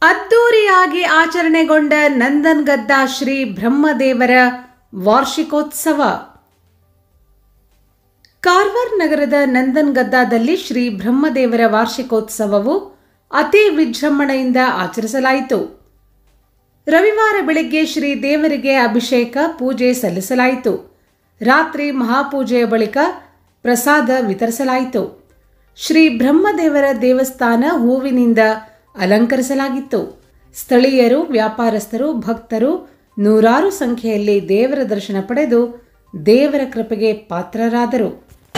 ಅದ್ದೂರಿಯಾಗಿ ಆಚರಣೆಗೊಂಡ ನಂದನ್ಗದ್ದ ಶ್ರೀ ಬ್ರಹ್ಮದೇವರ ವಾರ್ಷಿಕೋತ್ಸವ ಕಾರವಾರ ನಗರದ ನಂದನ್ಗದ್ದಾದಲ್ಲಿ ಶ್ರೀ ಬ್ರಹ್ಮದೇವರ ವಾರ್ಷಿಕೋತ್ಸವವು ಅತಿ ವಿಜೃಂಭಣೆಯಿಂದ ಆಚರಿಸಲಾಯಿತು ರವಿವಾರ ಬೆಳಗ್ಗೆ ಶ್ರೀ ದೇವರಿಗೆ ಅಭಿಷೇಕ ಪೂಜೆ ಸಲ್ಲಿಸಲಾಯಿತು ರಾತ್ರಿ ಮಹಾಪೂಜೆಯ ಬಳಿಕ ಪ್ರಸಾದ ವಿತರಿಸಲಾಯಿತು ಶ್ರೀ ಬ್ರಹ್ಮದೇವರ ದೇವಸ್ಥಾನ ಹೂವಿನಿಂದ ಅಲಂಕರಿಸಲಾಗಿತ್ತು ಸ್ಥಳೀಯರು ವ್ಯಾಪಾರಸ್ಥರು ಭಕ್ತರು ನೂರಾರು ಸಂಖ್ಯೆಯಲ್ಲಿ ದೇವರ ದರ್ಶನ ಪಡೆದು ದೇವರ ಕೃಪೆಗೆ ಪಾತ್ರರಾದರು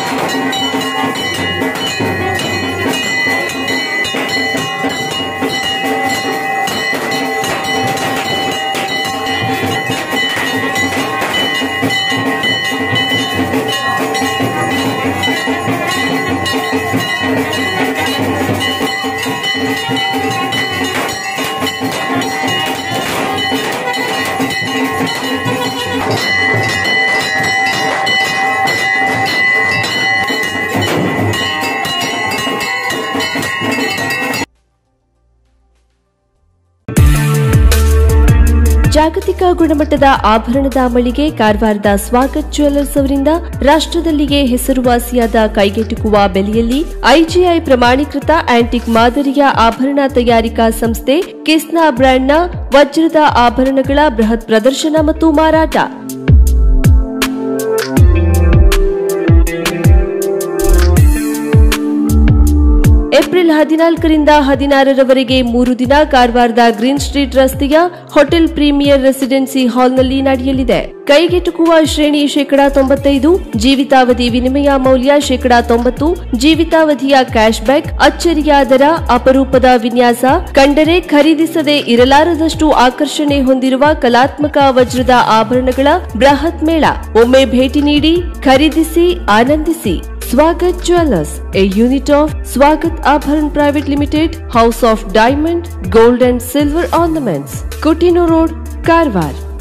ಜಾಗತಿಕ ಗುಣಮಟ್ಟದ ಆಭರಣದ ಮಳಿಗೆ ಕಾರವಾರದ ಸ್ವಾಗತ್ ಜ್ಯುವೆಲ್ಲರ್ಸ್ ಅವರಿಂದ ರಾಷ್ಟ್ರದಲ್ಲಿಯೇ ಹೆಸರುವಾಸಿಯಾದ ಕೈಗೆಟುಕುವ ಬೆಲೆಯಲ್ಲಿ ಐಜಿಐ ಪ್ರಮಾಣೀಕೃತ ಆಂಟಿಕ್ ಮಾದರಿಯ ಆಭರಣ ತಯಾರಿಕಾ ಸಂಸ್ಥೆ ಕಿಸ್ನಾ ಬ್ರ್ಯಾಂಡ್ನ ವಜ್ರದ ಆಭರಣಗಳ ಬೃಹತ್ ಪ್ರದರ್ಶನ ಮತ್ತು ಮಾರಾಟ ಏಪ್ರಿಲ್ ಹದಿನಾಲ್ಕರಿಂದ ಹದಿನಾರರವರೆಗೆ ಮೂರು ದಿನ ಕಾರವಾರದ ಗ್ರೀನ್ ಸ್ಟ್ರೀಟ್ ರಸ್ತೆಯ ಹೋಟೆಲ್ ಪ್ರೀಮಿಯರ್ ರೆಸಿಡೆನ್ಸಿ ಹಾಲ್ನಲ್ಲಿ ನಡೆಯಲಿದೆ ಕೈಗೆಟುಕುವ ಶ್ರೇಣಿ ಶೇಕಡಾ ತೊಂಬತ್ತೈದು ಜೀವಿತಾವಧಿ ವಿನಿಮಯ ಮೌಲ್ಯ ಶೇಕಡಾ ತೊಂಬತ್ತು ಜೀವಿತಾವಧಿಯ ಕ್ಯಾಶ್ ಬ್ಯಾಕ್ ಅಚ್ಚರಿಯ ದರ ಅಪರೂಪದ ವಿನ್ಯಾಸ ಕಂಡರೆ ಖರೀದಿಸದೆ ಇರಲಾರದಷ್ಟು ಆಕರ್ಷಣೆ ಹೊಂದಿರುವ ಕಲಾತ್ಮಕ ವಜ್ರದ ಆಭರಣಗಳ ಬೃಹತ್ ಮೇಳ ಒಮ್ಮೆ ಭೇಟಿ ನೀಡಿ ಖರೀದಿಸಿ ಆನಂದಿಸಿ Swagat Jewelers, a unit of Swagat Abharan Private Limited, House of Diamond, Gold and Silver Ornaments, Kutino Road, Karwar.